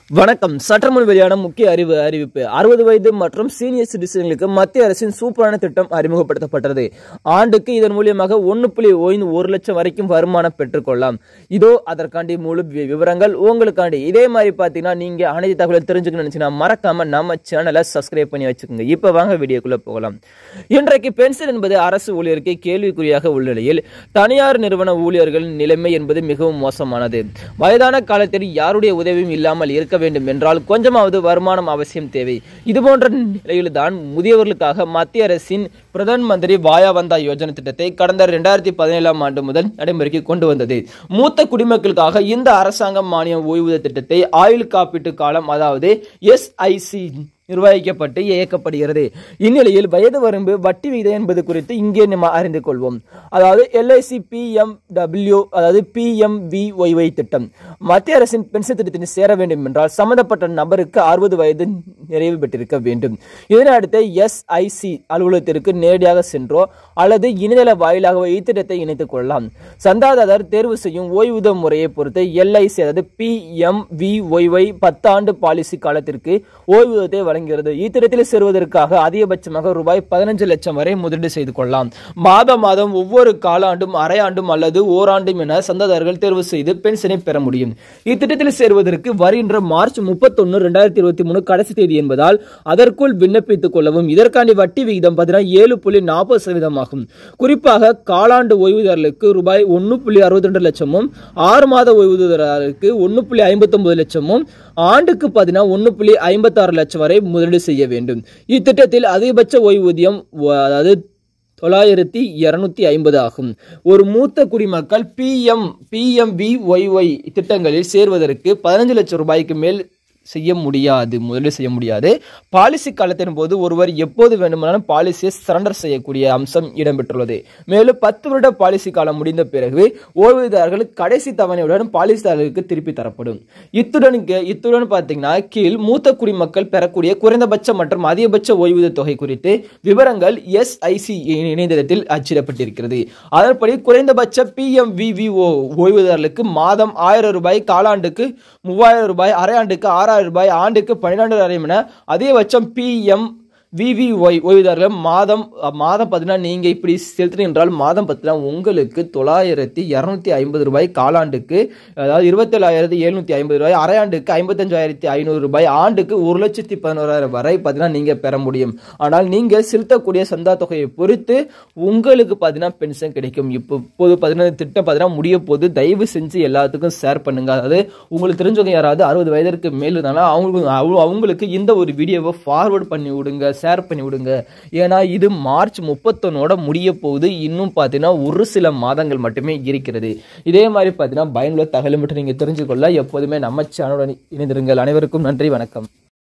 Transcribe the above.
வணக்கம் சற்றமுன் வெளியான முக்கிய அறிவு அறிவிப்பு அறுபது வயது மற்றும் சீனியர் சிட்டிசன்களுக்கு மத்திய அரசின் சூப்பரான திட்டம் அறிமுகப்படுத்தப்பட்டது ஆண்டுக்கு இதன் மூலியமாக ஒன்று புள்ளி ஓய்ந்து ஒரு லட்சம் வரைக்கும் வருமானம் பெற்றுக்கொள்ளலாம் இதோ அதற்காண்டி முழு வி- விவரங்கள் உங்களுக்காண்டி இதே மாதிரி பார்த்தீங்கன்னா நீங்க அனைத்து தகவல் தெரிஞ்சுக்கணும்னு நினைச்சீங்கன்னா மறக்காம நம்ம சேனலை சப்ஸ்கிரைப் பண்ணி வச்சுக்கோங்க இப்போ வாங்க வீடியோக்குள்ள போகலாம் இன்றைக்கு பென்ஷன் என்பது அரசு ஊழியருக்கு கேள்விக்குறியாக உள்ள நிலையில் தனியார் நிறுவன ஊழியர்களின் நிலைமை என்பது மிகவும் மோசமானது வயதான காலத்தில் யாருடைய உதவியும் இல்லாமல் இருக்க வேண்டும் என்றால் கொஞ்சமாவது வருமானம் அவசியம் தேவை இதுபோன்ற நிலையில்தான் முதியவர்களுக்காக மத்திய அரசின் பிரதான் மந்திரி வாயா வந்தா யோஜனா திட்டத்தை கடந்த இரண்டாயிரத்தி பதினேழாம் ஆண்டு முதல் நடைமுறைக்கு கொண்டு வந்தது மூத்த குடிமக்களுக்காக இந்த அரசாங்கம் மானிய ஓய்வூதிய திட்டத்தை ஆயுள் காப்பீட்டு காலம் அதாவது எஸ்ஐசி நிர்வகிக்கப்பட்டு இயக்கப்படுகிறது இந்நிலையில் வயது வரம்பு வட்டி விகிதம் என்பது குறித்து இங்கே நம்ம அறிந்து கொள்வோம் அதாவது எல்ஐசி பிஎம்டபிள்யூ அதாவது பிஎம்விஒய்ஒய் திட்டம் மத்திய அரசின் பென்ஷன் திட்டத்தில் சேர வேண்டும் என்றால் சம்பந்தப்பட்ட நபருக்கு அறுபது வயது நிறைவு பெற்றிருக்க வேண்டும் இதனை அடுத்து எஸ்ஐசி அலுவலகத்திற்கு நேரடியாக சென்றோ அல்லது இணையதள வாயிலாகவோ இத்திட்டத்தை இணைத்துக் கொள்ளலாம் சந்தாதாரர் தேர்வு செய்யும் ஓய்வூதிய முறையை பொறுத்து எல்ஐசி அதாவது பிஎம்விஒய்ஒய் பத்தாண்டு பாலிசி காலத்திற்கு ஓய்வூதியத்தை வழங்குகிறது இத்திட்டத்தில் சேருவதற்காக அதிகபட்சமாக ரூபாய் பதினஞ்சு லட்சம் வரை முதலீடு செய்து கொள்ளலாம் மாதம் மாதம் ஒவ்வொரு காலாண்டும் அரையாண்டும் அல்லது ஓராண்டும் என சந்தாதாரர்கள் தேர்வு செய்து பென்ஷனை பெற முடியும் இத்திட்டத்தில் சேருவதற்கு வருகின்ற மார்ச் முப்பத்தொன்னு ரெண்டாயிரத்தி இருபத்தி மூணு கடைசி தேதி என்பதால் அதற்குள் விண்ணப்பித்துக் கொள்ளவும் இதற்காண்டி வட்டி விகிதம் பார்த்தீங்கன்னா ஏழு புள்ளி நாற்பது சதவீதமாகும் குறிப்பாக காலாண்டு ஓய்வூதியர்களுக்கு ரூபாய் ஒன்று புள்ளி அறுபத்தி ரெண்டு லட்சமும் ஆறு மாத ஓய்வூதியர்களுக்கு ஒன்று புள்ளி ஐம்பத்தொன்பது லட்சமும் ஆண்டுக்கு பார்த்தீங்கன்னா ஒன்று புள்ளி ஐம்பத்தாறு லட்சம் வரை முதலீடு செய்ய வேண்டும் இத்திட்டத்தில் அதிகபட்ச ஓய்வூதியம் வ- அதாவது தொள்ளாயிரத்தி இருநூத்தி ஐம்பது ஆகும் ஒரு மூத்த குடிமக்கள் பிஎம் பிஎம்விஒய்ஒய் திட்டங்களில் சேர்வதற்கு பதினஞ்சு லட்சம் ரூபாய்க்கு மேல் செய்ய முடியாது முதலீடு செய்ய முடியாது பாலிசி காலத்தின் போது ஒருவர் எப்போது வேண்டுமானாலும் பாலிசியை சரண்டர் செய்யக்கூடிய அம்சம் இடம்பெற்றுள்ளது மேலும் பத்து வருட பாலிசி காலம் முடிந்த பிறகு ஓய்வூதியர்கள் கடைசி தவணையுடன் பாலிசிதாரர்களுக்கு திருப்பி தரப்படும் இத்துடன் இங்க- இத்துடன் பார்த்தீங்கன்னா கீழ் மூத்த குடிமக்கள் பெறக்கூடிய குறைந்தபட்ச மற்றும் அதிகபட்ச ஓய்வூதிய தொகை குறித்து விவரங்கள் எஸ்ஐசி இணையதளத்தில் அச்சிடப்பட்டிருக்கிறது அதன்படி குறைந்தபட்ச பிஎம்விவிஓ ஓய்வூதியர்களுக்கு மாதம் ஆயிரம் ரூபாய் காலாண்டுக்கு மூவாயிரம் ரூபாய் அரையாண்டுக்கு ஆறாயிரம் ரூபாய் ஆண்டுக்கு பன்னிரெண்டாயிரம் என அதிகபட்சம் பிஎம் விவிஒய் ஓய்வூதியர்கள் மாதம் மாதம் பார்த்தீங்கன்னா நீங்கள் இப்படி செலுத்தினீங்க என்றால் மாதம் பார்த்தீங்கன்னா உங்களுக்கு தொள்ளாயிரத்தி இரநூத்தி ஐம்பது ரூபாய் காலாண்டுக்கு அதாவது இருபத்தேழாயிரத்தி எழுநூற்றி ஐம்பது ரூபாய் அரையாண்டுக்கு ஐம்பத்தஞ்சாயிரத்தி ஐநூறு ரூபாய் ஆண்டுக்கு ஒரு லட்சத்தி பதினோராயிரம் வரை பார்த்தீங்கன்னா நீங்கள் பெற முடியும் ஆனால் நீங்கள் செலுத்தக்கூடிய சந்தா தொகையை பொறுத்து உங்களுக்கு பார்த்தீங்கன்னா பென்ஷன் கிடைக்கும் இப்போ இப்போது பார்த்தீங்கன்னா திட்டம் பார்த்தீங்கன்னா முடிய போது தயவு செஞ்சு எல்லாத்துக்கும் ஷேர் பண்ணுங்க அதாவது உங்களுக்கு தெரிஞ்சவங்க யாராவது அறுபது வயதிற்கு மேல் இருந்தாலும் அவங்களுக்கு அவங்க- அவங்களுக்கு இந்த ஒரு வீடியோவை ஃபார்வர்ட் பண்ணி விடுங்க ஷேர் பண்ணி விடுங்க ஏன்னா இது மார்ச் முப்பத்தொன்னோட முடிய போகுது இன்னும் பார்த்தீங்கன்னா ஒரு சில மாதங்கள் மட்டுமே இருக்கிறது இதே மாதிரி பார்த்தீங்கன்னா பயனுள்ள தகவல் மட்டும் நீங்கள் தெரிஞ்சுக்கொள்ள எப்போதுமே நம்ம சேனலுடன் இணைந்திருங்கள் அனைவருக்கும் நன்றி வணக்கம்